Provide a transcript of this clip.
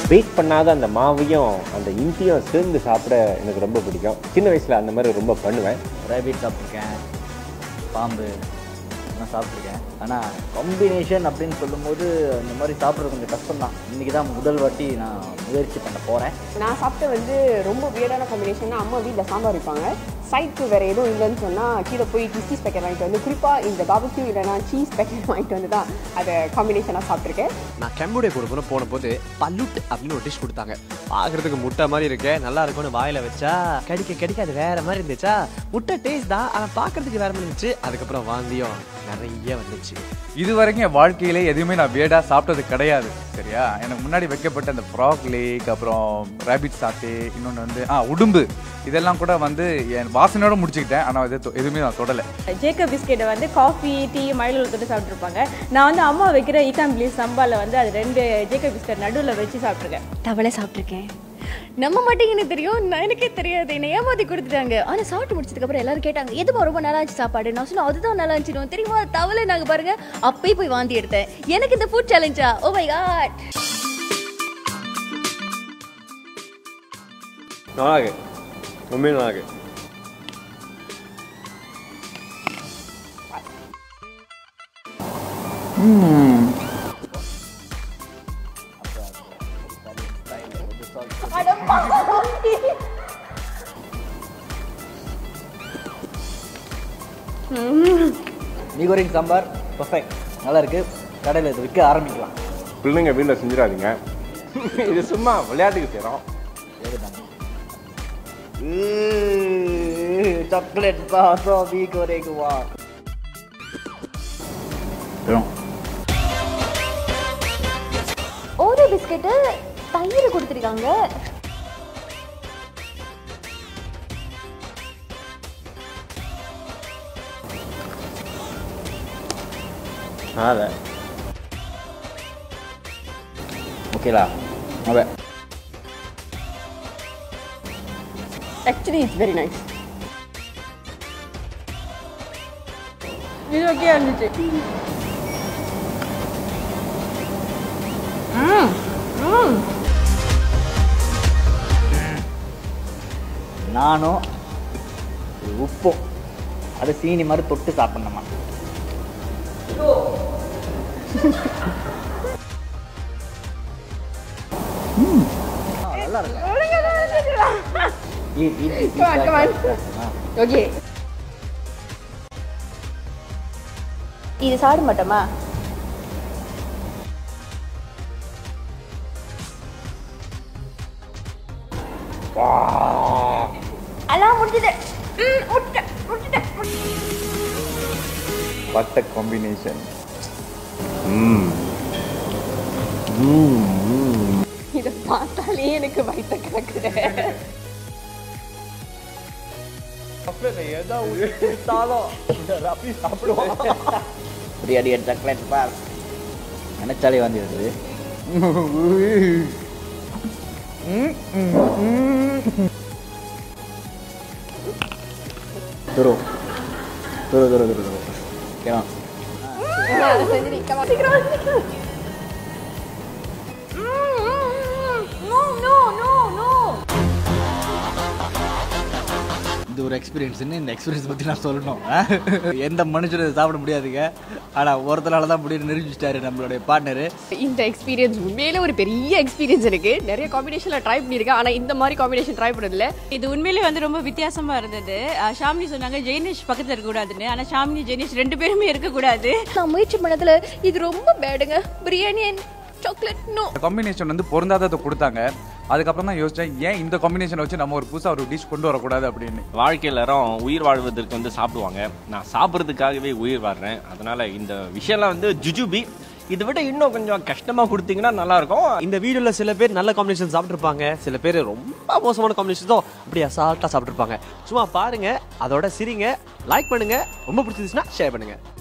Wait பண்ணாத அந்த மாவையும் அந்த இஞ்சியும் சேர்ந்து சாப்பிட எனக்கு ரொம்ப பிடிக்கும் சின்ன வயசில் அந்த மாதிரி ரொம்ப பண்ணுவேன் ரேபிட் சாப்பிட்ருக்கேன் பாம்பு எல்லாம் சாப்பிட்ருக்கேன் ஆனால் காம்பினேஷன் அப்படின்னு சொல்லும்போது இந்த மாதிரி சாப்பிட்றது கொஞ்சம் கஷ்டம் தான் இன்றைக்கி தான் முதல் வாட்டி நான் முயற்சி பண்ண போகிறேன் நான் சாப்பிட்ட வந்து ரொம்ப வியர்டான காம்பினேஷன்னா அம்மா வீட்டில் சாம்பார் வைப்பாங்க சைட்க்கு வேறு எதுவும் இல்லைன்னு சொன்னால் கீழே போய் சீஸ் பேக்கெட் வாங்கிட்டு வந்து குறிப்பாக இந்த பாபுக்யூ இல்லைனா சீஸ் பேக்கெட் வாங்கிட்டு வந்து தான் அதை காம்பினேஷனாக சாப்பிட்ருக்கேன் நான் கெம்புடைய கூட கூட போன போது பல்லுட் அப்படின்னு ஒரு டிஷ் கொடுத்தாங்க பார்க்கறதுக்கு முட்டை மாதிரி இருக்கு நல்லா இருக்கும்னு வாயில வச்சா கடிக்க கடிக்க அது வேற மாதிரி இருந்துச்சா முட்டை டேஸ்ட் தான் ஆனா பார்க்கறதுக்கு வேற மாதிரி இருந்துச்சு அதுக்கப்புறம் வாந்தியும் நிறைய வந்துச்சு இது வரைக்கும் என் வாழ்க்கையிலே எதுவுமே நான் வேடா சாப்பிட்டது கிடையாது சரியா எனக்கு முன்னாடி வைக்கப்பட்ட அந்த ஃப்ராக் லேக் அப்புறம் ரேபிட் சாட்டே இன்னொன்று வந்து ஆ உடும்பு இதெல்லாம் கூட வந்து என் வாசனையோட முடிச்சுக்கிட்டேன் ஆனால் இது தொ- எதுவுமே நான் தொடலை ஜேக்கப் பிஸ்கெட்டை வந்து காஃபி டீ மயிலூர் தொட்டு சாப்பிட்ருப்பாங்க நான் வந்து அம்மா வைக்கிற ஈக்காம்பிளி சம்பாவில் வந்து அது ரெண்டு ஜேக்கப் பிஸ்கெட் நடுவில் வச்சு சாப்பிட்ருக்கேன் தவளை சாப்பிட்ருக்கேன் நம்ப மாட்டேங்கன்னு தெரியும் நான் எனக்கே தெரியாது என்னை ஏமாத்தி கொடுத்துட்டாங்க ஆனால் சாப்பிட்டு முடிச்சதுக்கப்புறம் எல்லாரும் கேட்டாங்க எதுமா ரொம்ப நல்லா இருந்துச்சு சாப்பாடு நான் சொன்னேன் அதுதான் நல்லா இருந்துச்சு தெரியுமா அது தவளை நாங்கள் பாருங்க அப்பயே போய் வாந்தி எடுத்தேன் எனக்கு இந்த ஃபுட் சேலஞ்சா ஓ மை காட் நல்லா இருக்கு உண்மையும் நல்லா இருக்கு மீகோரிங் சாம்பார் பர்ஃபெக்ட் நல்லா இருக்கு கடையில் இது விற்க ஆரம்பிக்கலாம் பிள்ளைங்க வீட்டில் செஞ்சிடாதீங்க இது சும்மா விளையாட்டுக்கு செய்கிறோம் சாக்லேட் பாசோ மீகோரிங் வா ஒரு பிஸ்கெட்டு தயிர் கொடுத்துருக்காங்க அதை ஓகேலா அவ ஆக்சுவலி இட்ஸ் வெரி நைஸ் இது ஓகே இருந்துச்சு நானும் இது உப்பும் அது சீனி மாதிரி தொட்டு சாப்பிடணுமா ம். ஆ, நல்லா இருக்கு Eat, eat, eat, Come on, come on. ஆ. ஓகே இது சாப்பிட மாட்டோமா அதான் முடிஞ்சது ம், விட்டுட்டேன், விட்டுட்டேன், விட்டுட்டேன். வட்ட காம்பினேஷன் இதை பார்த்தாலே எனக்கு வயிற்ற கிடக்குது ஒரு அடி சாக்லேட் பார் நினைச்சாலே வந்து வருது துரு துரு துரு துரு துரு ஓகேவா சரி come on. No, no, no, no. இது ஒரு எக்ஸ்பீரியன்ஸ்னு இந்த எக்ஸ்பீரியன்ஸ் பற்றி நான் சொல்லணும் ஆ? எந்த மனுஷனும் இதை சாப்பிட முடியாதுங்க ஆனால் ஒருத்தரால தான் முடியும் நிரூபிச்சிட்டாரு நம்மளுடைய பார்ட்னரு இந்த எக்ஸ்பீரியன்ஸ் உண்மையிலே ஒரு பெரிய எக்ஸ்பீரியன்ஸ் இருக்கு நிறைய காம்பினேஷன்ல ட்ரை பண்ணியிருக்கேன் ஆனா இந்த மாதிரி காம்பினேஷன் ட்ரை பண்ணதில்ல இது உண்மையிலேயே வந்து ரொம்ப வித்தியாசமா இருந்தது அஹ் ஷாமினி சொன்னாங்க ஜெய்னிஷ் பக்கத்துல இருக்கக்கூடாதுன்னு ஆனா ஷாமினி ஜெய்னிஷ் ரெண்டு பேருமே இருக்கக்கூடாது நான் முயற்சி பண்ணதுல இது ரொம்ப பேடுங்க biryani and chocolate no combination வந்து பொருந்தாததை கொடுத்தாங்க அதுக்கப்புறம் தான் யோசிச்சேன் ஏன் இந்த காம்பினேஷன் வச்சு நம்ம ஒரு புதுசாக ஒரு டிஷ் கொண்டு வரக்கூடாது அப்படின்னு வாழ்க்கையில் எல்லாரும் உயிர் வாழ்வதற்கு வந்து சாப்பிடுவாங்க நான் சாப்பிட்றதுக்காகவே உயிர் வாழ்றேன் அதனால இந்த விஷயம்லாம் வந்து ஜுஜுபி இதை விட இன்னும் கொஞ்சம் கஷ்டமாக கொடுத்தீங்கன்னா நல்லா இருக்கும் இந்த வீடியோல சில பேர் நல்ல காம்பினேஷன் சாப்பிட்டுருப்பாங்க சில பேர் ரொம்ப மோசமான காம்பினேஷன்ஸும் அப்படி அசால்ட்டா சாப்பிட்டுருப்பாங்க சும்மா பாருங்க அதோட சிரிங்க லைக் பண்ணுங்க ரொம்ப பிடிச்சிருந்துச்சுன்னா ஷேர் பண்ணுங்க